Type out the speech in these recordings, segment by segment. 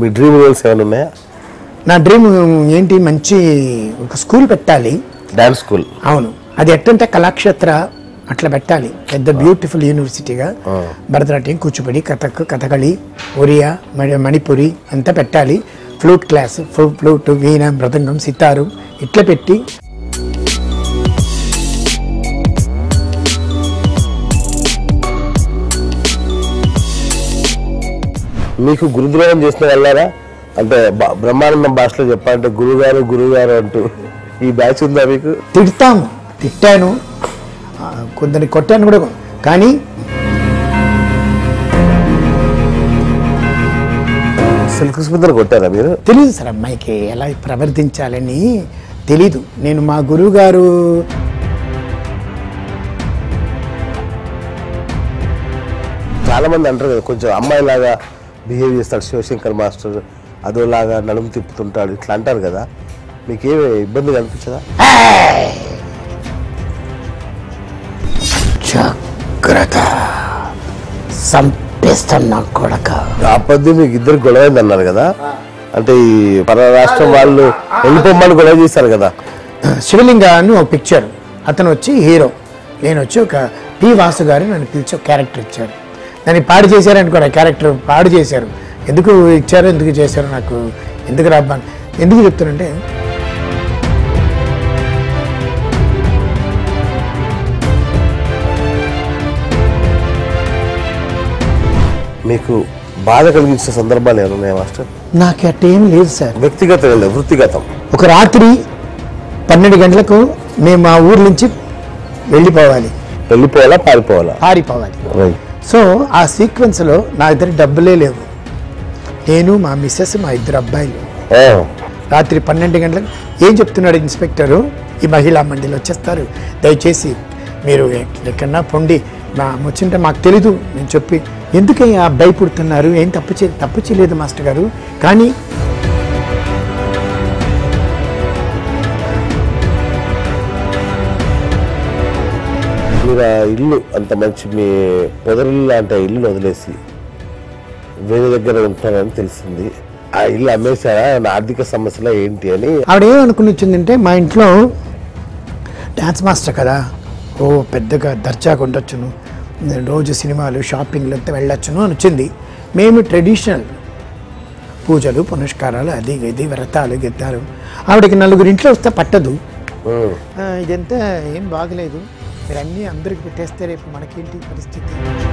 మీ dream roles ఏమైనా ఉన్నాయా నా డ్రీమ్ ఏంటి మంచి ఒక స్కూల్ పెట్టాలి డాన్స్ స్కూల్ అవును అది ఎట్టంటే కళాక్షేత్ర అట్లా పెట్టాలి పెద్ద బ్యూటిఫుల్ యూనివర్సిటీగా భరతనాట్యం కూచిపూడి కథక్ కథകളి ఒరియా మరి మణిపురి అంతా పెట్టాలి flute class flute veena mridangam sitar ఇట్లా పెట్టి మీకు గురుద్రోహం చేసిన వెళ్ళారా అంటే బ- బ్రహ్మానందం భాషలో చెప్పాలంటే గురుగారు గురుగారు అంటూ ఈ బ్యాచ్ ఉందా మీకు తిడతాము తిట్టాను ఆ, కొందరిని కొట్టాను కూడా కానీ సిల్క్ స్మితను కొట్టారా మీరు తెలియదు సార్ అమ్మాయికి ఎలా ప్రవర్తించాలని తెలీదు నేను మా గురువు గారు చాలా మంది అంటారు కదా కొంచెం అమ్మాయిలాగా బిహేవ్ చేస్తాడు శివశంకర్ మాస్టర్ అదోలాగా నడుము తిప్పుతుంటాడు ఇట్లా అంటారు కదా మీకేమి ఇబ్బంది కనిపించదా జాగ్రత్త సంపేస్తున్నా కొడక ఆ పద్యం మీకు ఇద్దరు గొడవైంది అన్నారు కదా అంటే ఈ పర రాష్ట్రం వాళ్ళు వెళ్ళిపోమ్మని గొడవ చేశారు కదా శివలింగ అని ఒక పిక్చర్ అతను వచ్చి హీరో నేను వచ్చి ఒక పి వాసు గారు నన్ను పిలిచి ఒక క్యారెక్టర్ ఇచ్చారు దాన్ని పాడు చేశారని కూడా క్యారెక్టర్ పాడు చేశారు ఎందుకు ఇచ్చారు ఎందుకు చేశారు నాకు ఎందుకు రాబ్బా ఎందుకు చెప్తానంటే మీకు బాధ కలిగించిన సందర్భాలు ఏమైనా ఉన్నాయా మాస్టర్ నాకు అట్టేం లేదు సార్ వ్యక్తిగతం లేదు వృత్తిగతం ఒక రాత్రి పన్నెండు గంటలకు మేము మా ఊరు నుంచి వెళ్ళిపోవాలి వెళ్ళిపోవాలా పారిపోవాలా పారిపోవాలి రైట్ సో ఆ సీక్వెన్స్లో నా ఇద్దరు డబ్బులే లేవు నేను మా మిస్సెస్ మా ఇద్దరు అబ్బాయిలు రాత్రి పన్నెండు గంటలకు ఏం చెప్తున్నాడు ఇన్స్పెక్టరు ఈ మహిళా మండలి వచ్చేస్తారు దయచేసి మీరు ఎక్- ఎక్కడన్నా పొండి మా వచ్చింటే మాకు తెలీదు నేను చెప్పి ఎందుకే ఆ భయపడుతున్నారు ఏం తప్పు చే తప్పు చేయలేదు మాస్టర్ గారు కానీ మీరు ఆ ఇల్లు అంత మంచి మీ పొదరిల్లు లాంటి ఆ ఇల్లు వదిలేసి వేరే దగ్గర ఉంటారని తెలిసింది ఆ ఇల్లు అమ్మేశారా ఏమైనా ఆర్థిక సమస్యలు ఏంటి అని ఆవిడ ఏమనుకుని వచ్చిందంటే మా ఇంట్లో డ్యాన్స్ మాస్టర్ కదా ఓ పెద్దగా దర్జాగా ఉండొచ్చును నేను రోజు సినిమాలు షాపింగ్లు అంతా వెళ్ళొచ్చును అని వచ్చింది మేము ట్రెడిషనల్ పూజలు పునస్కారాలు అది ఇది వ్రతాలు గిత్తాలు ఆవిడకి నలుగురు ఇంట్లో వస్తే పట్టదు ఉమ్. ఆ, ఇదంతా ఏం బాగలేదు మీరు అన్నీ అందరికి పెట్టేస్తే రేపు మనకేంటి పరిస్థితి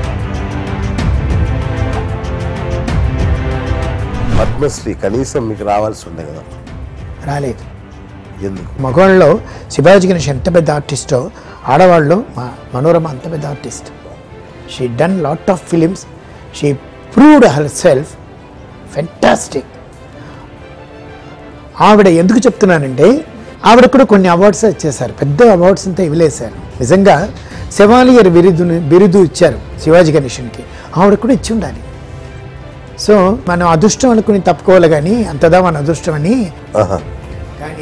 పద్మశ్రీ కనీసం మీకు రావాల్సి ఉండే కదా రాలేదు ఎందుకు మగవాళ్ళలో శివాజీ గణేష్ ఎంత పెద్ద ఆర్టిస్టో ఆడవాళ్ళు మా మనోరమ అంత పెద్ద artist she done lot of films she proved herself fantastic ఆవిడ ఎందుకు చెప్తున్నానంటే ఆవిడ కూడా కొన్ని అవార్డ్స్ ఇచ్చేశారు పెద్ద అవార్డ్స్ అంతా ఇవ్వలేశారు నిజంగా శివాలియర్ బిరుదుని బిరుదు ఇచ్చారు శివాజీ గణేషన్కి ఆవిడ కూడా ఇచ్చి ఉండాలి సో మనం అదృష్టం అనుకుని తప్పుకోవాలి కానీ అంతదా మన అదృష్టం అని ఆహా. కానీ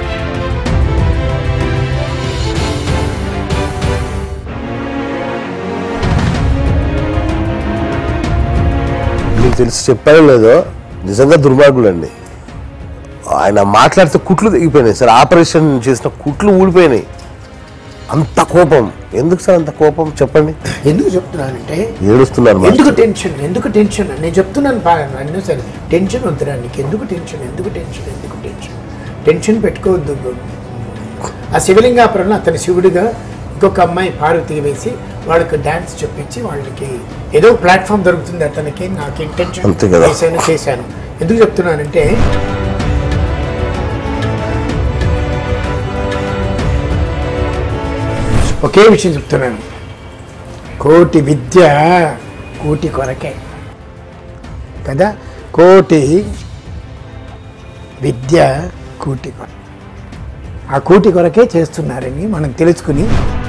మీకు తెలిసి చెప్పారో లేదో నిజంగా దుర్మార్గులు అండి ఆయన మాట్లాడితే కుట్లు తెగిపోయినాయి సార్ ఆపరేషన్ చేసిన కుట్లు ఊడిపోయినాయి అంత కోపం ఎందుకు సార్ అంత కోపం చెప్పండి ఎందుకు చెప్తున్నానంటే ఏడుస్తున్నారు మాస్టర్. ఎందుకు టెన్షన్ ఎందుకు టెన్షన్ నేను చెప్తున్నాను బా- అన్నీ సరే టెన్షన్ వద్దురా నీకు ఎందుకు టెన్షన్ ఎందుకు టెన్షన్ ఎందుకు టెన్షన్ టెన్షన్ పెట్టుకోవద్దు ఆ శివలింగాపురంలో అతని శివుడిగా ఇంకొక అమ్మాయి పార్వతికి వేసి వాళ్ళకి డాన్స్ చెప్పించి వాళ్ళకి ఏదో ప్లాట్ఫామ్ దొరుకుతుంది అతనికి నాకు ఇంటెన్షన్ అంతే కదా. చేశాను చేశాను ఎందుకు చెప్తున్నానంటే ఒకే విషయం చెప్తున్నాను కోటి విద్య కోటి కొరకే కదా కోటి విద్య కోటి కొర ఆ కోటి కొరకే చేస్తున్నారని మనం తెలుసుకుని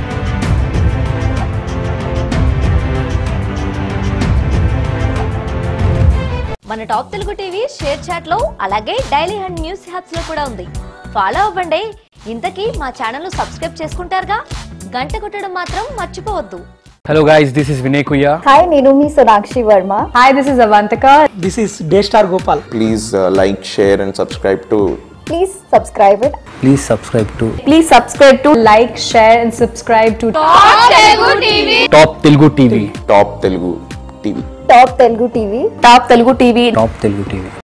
మన top Telugu TV ShareChat లో అలాగే డైలీ హండ్ న్యూస్ హ్యాప్స్ లో కూడా ఉంది ఫాలో అవ్వండి ఇంతకీ మా ఛానల్ సబ్స్క్రైబ్ చేసుకుంటారుగా గంట కొట్టడం మాత్రం మర్చిపోవద్దు Hello guys, this is Vinay Kuya. Hi, నేను మీ Sonakshi Varma Hi, this is Avantika. This is day star Gopal please uh, like, share, and subscribe to please subscribe it Please subscribe to Please subscribe to like, share, and subscribe to Top Telugu TV. Top Telugu TV. Top Telugu TV Top Telugu TV. Top Telugu TV.